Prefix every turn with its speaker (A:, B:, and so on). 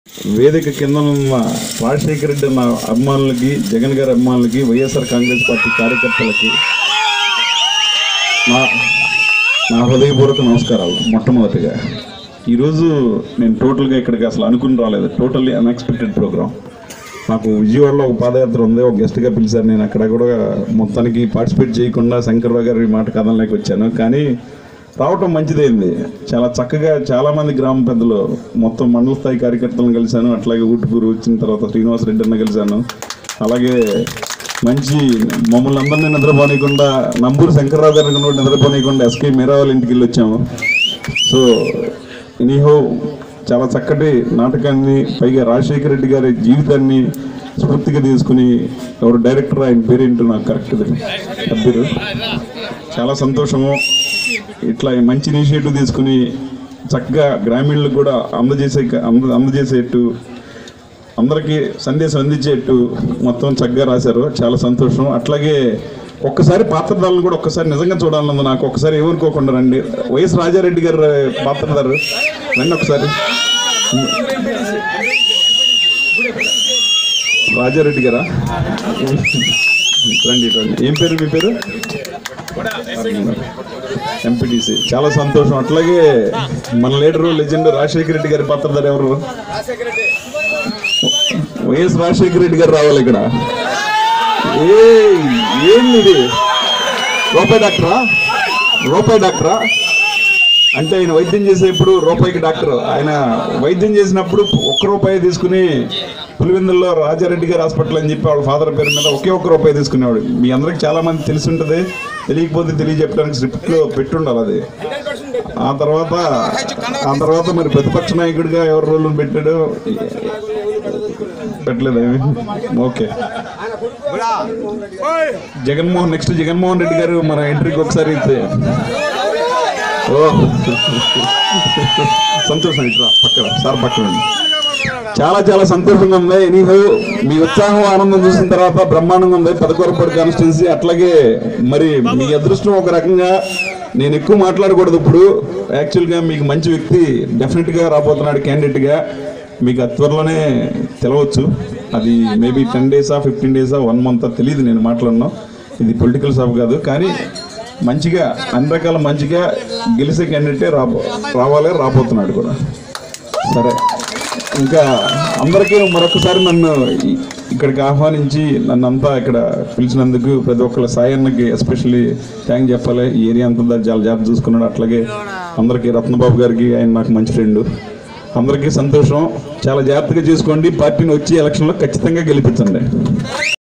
A: వేదిక కింద ఉన్న రాజశేఖర రెడ్డి అన్న అభిమానులకి జగన్ గారి అభిమానులకి వైఎస్ఆర్ కాంగ్రెస్ పార్టీ కార్యకర్తలకి నా నా హృదయపూర్వక నమస్కారాలు మొట్టమొదటిగా ఈరోజు నేను టోటల్గా ఇక్కడికి అసలు అనుకుని రాలేదు టోటల్లీ అన్ఎక్స్పెక్టెడ్ ప్రోగ్రామ్ నాకు విజయవాడలో ఒక పాదయాత్ర ఉంది ఒక గెస్ట్గా పిలిచారు నేను అక్కడ కూడా మొత్తానికి పార్టిసిపేట్ చేయకుండా శంకర్రావు గారి మాట కథంలోకి వచ్చాను కానీ రావటం మంచిదైంది చాలా చక్కగా చాలామంది గ్రామ పెద్దలు మొత్తం మండల స్థాయి కార్యకర్తలను కలిశాను అట్లాగే ఊటుకూరు వచ్చిన తర్వాత శ్రీనివాస్ రెడ్డి అన్న కలిశాను అలాగే మంచి మమ్మల్ని అందరినీ నిద్రపోనీయకుండా నంబూరు శంకర్రావు గారిని కూడా నిద్రపోనీయకుండా ఎస్కే మీరా వాళ్ళ ఇంటికి వెళ్ళి వచ్చాము సో ఎనీహో చాలా చక్కటి నాటకాన్ని పైగా రాజశేఖర రెడ్డి గారి జీవితాన్ని స్ఫూర్తిగా తీసుకుని ఎవరు డైరెక్టర్ ఆయన పేరేంటో నాకు కరెక్ట్ పేరు చాలా సంతోషము ఇట్లా మంచి ఇనిషియేటివ్ తీసుకుని చక్కగా గ్రామీణులకు కూడా అందజేసే అంద అందజేసేట్టు అందరికీ సందేశం అందించేట్టు మొత్తం చక్కగా రాశారు చాలా సంతోషం అట్లాగే ఒక్కసారి పాత్రధారులను కూడా ఒక్కసారి నిజంగా చూడాలన్నది నాకు ఒక్కసారి ఏమనుకోకుండా రండి వైఎస్ రాజారెడ్డి గారు పాత్రధారు రండి ఒకసారి రాజారెడ్డి గారా రండి రండి ఏం పేరు మీ పేరు ఎంపీటీసీ చాలా సంతోషం అట్లాగే మన లీడరు లెజెండ్ రాజశేఖర రెడ్డి గారి పాత్రధారు ఎవరు వైఎస్ రాజశేఖర రెడ్డి గారు రావాలి ఇక్కడ ఏ ఏంది ఇది రూపాయి డాక్టరా రూపాయి డాక్టరా అంటే ఆయన వైద్యం చేసేప్పుడు రూపాయికి డాక్టర్ ఆయన వైద్యం చేసినప్పుడు ఒక్క రూపాయి తీసుకుని పులివెందుల్లో రాజారెడ్డి గారి హాస్పిటల్ అని చెప్పి వాళ్ళ ఫాదర్ పేరు మీద ఒకే ఒక్క రూపాయి తీసుకునేవాడు మీ అందరికి చాలా మంది తెలిసి ఉంటుంది తెలియకపోతే తెలియజెప్పడానికి స్క్రిప్ట్లో పెట్టుండాలి అది ఆ తర్వాత ఆ తర్వాత మరి ప్రతిపక్ష నాయకుడిగా ఎవరు రోల్ పెట్టాడు పెట్టలేదు ఏమి ఓకే జగన్మోహన్ నెక్స్ట్ జగన్మోహన్ రెడ్డి గారు మన ఎంట్రీకి ఒకసారి ఇస్తే ఓ సంతోషం ఇట్లా పక్కన సార్ పక్కన ఉండి. చాలా చాలా సంతోషంగా ఉంది ఎనీహో మీ ఉత్సాహం ఆనందం చూసిన తర్వాత బ్రహ్మాండంగా ఉంది పదకొరపాడు కాన్స్టిట్యున్సీ అట్లాగే మరి మీ అదృష్టం ఒక రకంగా నేను ఎక్కువ మాట్లాడకూడదు ఇప్పుడు యాక్చువల్గా మీకు మంచి వ్యక్తి డెఫినెట్గా రాబోతున్నాడు క్యాండిడేట్గా మీకు అతి త్వరలోనే తెలవచ్చు అది మేబీ టెన్ డేసా ఫిఫ్టీన్ డేసా వన్ మంత్ తెలియదు నేను మాట్లాడినా ఇది పొలిటికల్ సభ కాదు కానీ మంచిగా అన్ని రకాల మంచిగా గెలిచే క్యాండిడేటే రాబో రావాలి రాబోతున్నాడు కూడా సరే ఇంకా అందరికీ మరొకసారి నన్ను ఇ- ఇక్కడికి ఆహ్వానించి నన్ను అంతా ఇక్కడ పిలిచినందుకు ప్రతి ఒక్కళ్ళ సాయన్నకి ఎస్పెషల్లీ థ్యాంక్ చెప్పాలి ఈ ఏరియా అంతా చాలా జాగ్రత్త చూసుకున్నాడు అట్లాగే అందరికీ రత్నబాబు గారికి ఆయన నాకు మంచి ఫ్రెండ్ అందరికీ సంతోషం చాలా జాగ్రత్తగా చూసుకోండి పార్టీని వచ్చి ఎలక్షన్లో ఖచ్చితంగా గెలిపించండి